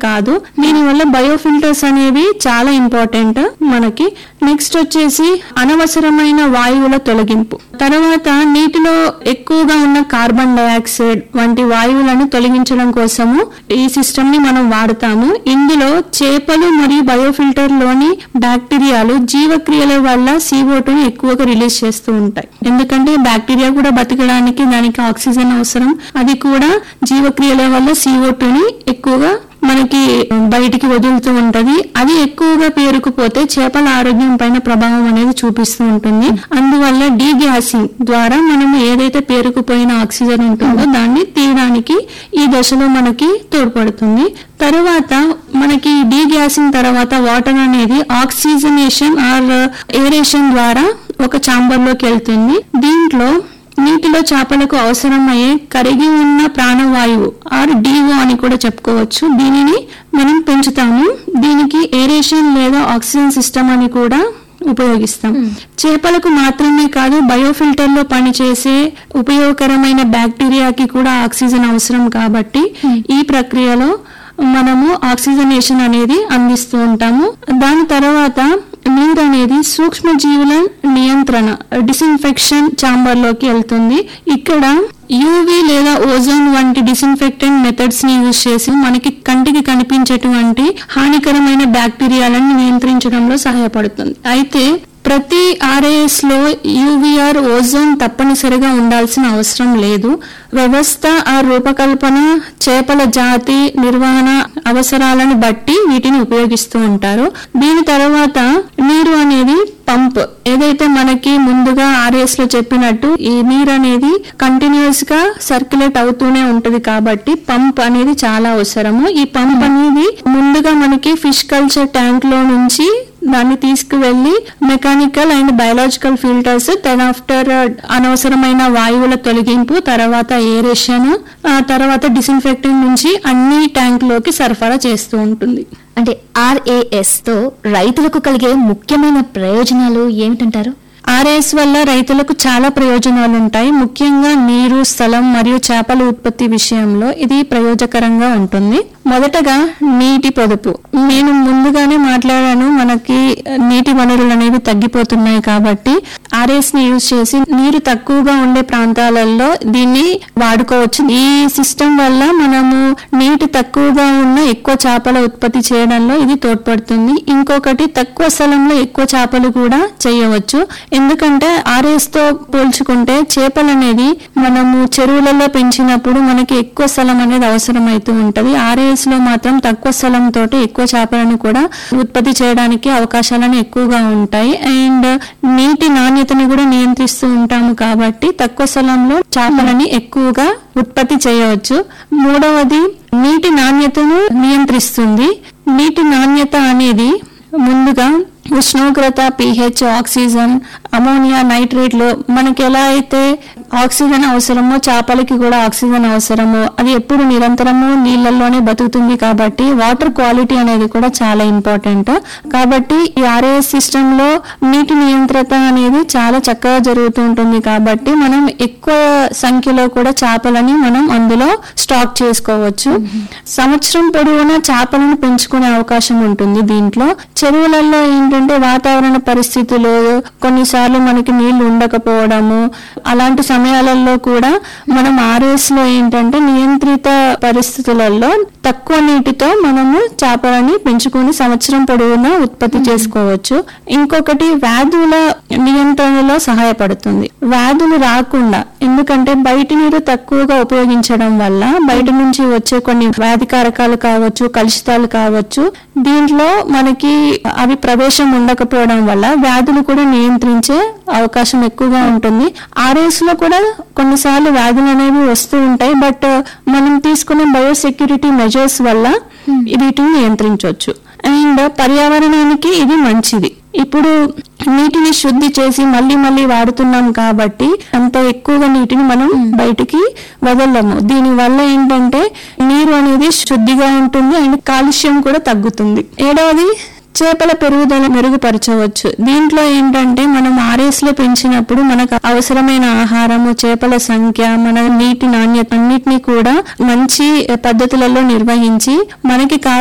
కాదు దీనివల్ల బయోఫిల్టర్స్ అనేవి చాలా ఇంపార్టెంట్ మనకి నెక్స్ట్ వచ్చేసి అనవసరమైన వాయువుల తొలగింపు తర్వాత నీటిలో ఎక్కువగా ఉన్న కార్బన్ డయాక్సైడ్ వంటి వాయువులను తొలగించడం కోసము ఈ సిస్టమ్ ని మనం వాడతాము ఇందులో చేపలు మరియు బయోఫిల్టర్ లోని బ్యాక్టీరియాలు జీవక్రియల వల్ల CO2 ని ఎక్కువగా రిలీజ్ చేస్తూ ఉంటాయి ఎందుకంటే బ్యాక్టీరియా కూడా బతకడానికి దానికి ఆక్సిజన్ అవసరం అది కూడా జీవక్రియల వల్ల CO2 ని ఎక్కువగా మనకి బయటికి వదులుతూ ఉంటది అది ఎక్కువగా పేరుకుపోతే చేపల ఆరోగ్యం పైన ప్రభావం అనేది చూపిస్తూ ఉంటుంది అందువల్ల డీగ్యాసింగ్ ద్వారా మనం ఏదైతే పేరుకుపోయిన ఆక్సిజన్ ఉంటుందో దాన్ని తీయడానికి ఈ దశలో మనకి తోడ్పడుతుంది తరువాత మనకి డీగ్యాసింగ్ తర్వాత వాటర్ అనేది ఆక్సిజనేషన్ ఆర్ ఏరేషన్ ద్వారా ఒక చాంబర్ లోకి వెళ్తుంది దీంట్లో నీటిలో చేపలకు అవసరమయ్యే కరిగి ఉన్న ప్రాణవాయువు ఆర్ డిఓ అని కూడా చెప్పుకోవచ్చు దీనిని మనం పెంచుతాము దీనికి ఏరేషన్ లేదా ఆక్సిజన్ సిస్టమ్ అని కూడా ఉపయోగిస్తాం చేపలకు మాత్రమే కాదు బయోఫిల్టర్ లో పనిచేసే ఉపయోగకరమైన బ్యాక్టీరియాకి కూడా ఆక్సిజన్ అవసరం కాబట్టి ఈ ప్రక్రియలో మనము ఆక్సిజనేషన్ అనేది అందిస్తూ ఉంటాము దాని తర్వాత నీరు అనేది సూక్ష్మ జీవుల నియంత్రణ డిస్ఇన్ఫెక్షన్ ఛాంబర్ లోకి వెళ్తుంది ఇక్కడ యూవి లేదా ఓజోన్ వంటి డిస్ఇన్ఫెక్టెంట్ మెథడ్స్ ని యూజ్ చేసి మనకి కంటికి కనిపించేటువంటి హానికరమైన బ్యాక్టీరియాలను నియంత్రించడంలో సహాయపడుతుంది అయితే ప్రతి ఆర్ఏఎస్ లో యూవీఆర్ ఓజోన్ తప్పనిసరిగా ఉండాల్సిన అవసరం లేదు వ్యవస్థ ఆ రూపకల్పన చేపల జాతి నిర్వహణ అవసరాలను బట్టి వీటిని ఉపయోగిస్తూ ఉంటారు దీని తర్వాత నీరు అనేది పంప్ ఏదైతే మనకి ముందుగా ఆర్ఎస్ లో చెప్పినట్టు ఈ నీరు అనేది కంటిన్యూస్ గా సర్క్యులేట్ అవుతూనే ఉంటది కాబట్టి పంప్ అనేది చాలా అవసరము ఈ పంప్ అనేది ముందుగా మనకి ఫిష్ కల్చర్ ట్యాంక్ లో నుంచి దాన్ని తీసుకువెళ్లి mechanical and biological filters then after అనవసరమైన వాయువుల తొలగింపు తర్వాత ఏరేషన్ ఆ తర్వాత డిస్ఇన్ఫెక్టింగ్ నుంచి అన్ని ట్యాంక్ లోకి సరఫరా చేస్తూ ఉంటుంది అంటే ఆర్ఏఎస్ తో రైతులకు కలిగే ముఖ్యమైన ప్రయోజనాలు ఏమిటంటారు ఆర్ఎస్ వల్ల రైతులకు చాలా ప్రయోజనాలు ఉంటాయి ముఖ్యంగా నీరు స్థలం మరియు చేపల ఉత్పత్తి విషయంలో ఇది ప్రయోజకరంగా ఉంటుంది మొదటగా నీటి పొదుపు నేను ముందుగానే మాట్లాడాను మనకి నీటి వనరులు అనేవి తగ్గిపోతున్నాయి కాబట్టి ఆర్ఎస్ ని యూజ్ చేసి నీరు తక్కువగా ఉండే ప్రాంతాలలో దీన్ని వాడుకోవచ్చు ఈ సిస్టమ్ వల్ల మనము నీటి తక్కువగా ఉన్న ఎక్కువ చేపల ఉత్పత్తి చేయడంలో ఇది తోడ్పడుతుంది ఇంకొకటి తక్కువ స్థలంలో ఎక్కువ చేపలు కూడా చేయవచ్చు ఎందుకంటే ఆర్ఎస్ తో పోల్చుకుంటే చేపలు అనేది మనము చెరువులలో పెంచినప్పుడు మనకి ఎక్కువ స్థలం అనేది అవసరం అవుతూ ఉంటది ఆర్ఎస్ లో మాత్రం తక్కువ స్థలం తోటి ఎక్కువ చేపలను కూడా ఉత్పత్తి చేయడానికి అవకాశాలను ఎక్కువగా ఉంటాయి అండ్ నీటి నాణ్యతను కూడా నియంత్రిస్తూ ఉంటాము కాబట్టి తక్కువ స్థలంలో చేపలని ఎక్కువగా ఉత్పత్తి చేయవచ్చు మూడవది నీటి నాణ్యతను నియంత్రిస్తుంది నీటి నాణ్యత అనేది ముందుగా ఉష్ణోగ్రత పిహెచ్ ఆక్సిజన్ అమోనియా నైట్రేట్లు మనకి ఎలా అయితే ఆక్సిజన్ అవసరమో చేపలకి కూడా ఆక్సిజన్ అవసరమో అది ఎప్పుడు నిరంతరము నీళ్ళల్లోనే బతుకుతుంది కాబట్టి వాటర్ క్వాలిటీ అనేది కూడా చాలా ఇంపార్టెంట్ కాబట్టి ఈ ఆర్ఏఎస్ సిస్టమ్ లో నీటి నియంత్రణ అనేది చాలా చక్కగా జరుగుతూ ఉంటుంది కాబట్టి మనం ఎక్కువ సంఖ్యలో కూడా చేపలని మనం అందులో స్టాక్ చేసుకోవచ్చు సంవత్సరం పొడవునా చేపలను పెంచుకునే అవకాశం ఉంటుంది దీంట్లో చెరువులలో ఏంటంటే వాతావరణ పరిస్థితులు కొన్నిసార్లు మనకి నీళ్లు ఉండకపోవడము అలాంటి సమయాలలో కూడా మనం ఆర్ఎస్ లో ఏంటంటే నియంత్రిత పరిస్థితులలో తక్కువ నీటితో మనము చేపలని పెంచుకొని సంవత్సరం పొడవునా ఉత్పత్తి చేసుకోవచ్చు ఇంకొకటి వ్యాధుల నియంత్రణలో సహాయపడుతుంది వ్యాధులు రాకుండా ఎందుకంటే బయటి నీరు తక్కువగా ఉపయోగించడం వల్ల బయట నుంచి వచ్చే కొన్ని వ్యాధి కారకాలు కావచ్చు కలుషితాలు కావచ్చు దీంట్లో మనకి అవి ప్రవేశం ఉండకపోవడం వల్ల వ్యాధులు కూడా నియంత్రించే అవకాశం ఎక్కువగా ఉంటుంది ఆర్ఎస్ లో కూడా కొన్నిసార్లు వ్యాధులు అనేవి వస్తూ ఉంటాయి బట్ మనం తీసుకునే బయోసెక్యూరిటీ మెజర్స్ వల్ల వీటిని నియంత్రించవచ్చు అండ్ పర్యావరణానికి ఇది మంచిది ఇప్పుడు నీటిని శుద్ధి చేసి మళ్ళీ మళ్ళీ వాడుతున్నాం కాబట్టి అంత ఎక్కువగా నీటిని మనం బయటికి వదలము దీని వల్ల ఏంటంటే నీరు అనేది శుద్ధిగా ఉంటుంది అండ్ కాలుష్యం కూడా తగ్గుతుంది ఏడవది చేపల పెరుగుదల మెరుగుపరచవచ్చు దీంట్లో ఏంటంటే మనం ఆర్ఎస్ లో పెంచినప్పుడు మనకు అవసరమైన ఆహారము చేపల సంఖ్య మన నీటి నాణ్యత అన్నిటినీ కూడా మంచి పద్ధతులలో నిర్వహించి మనకి కా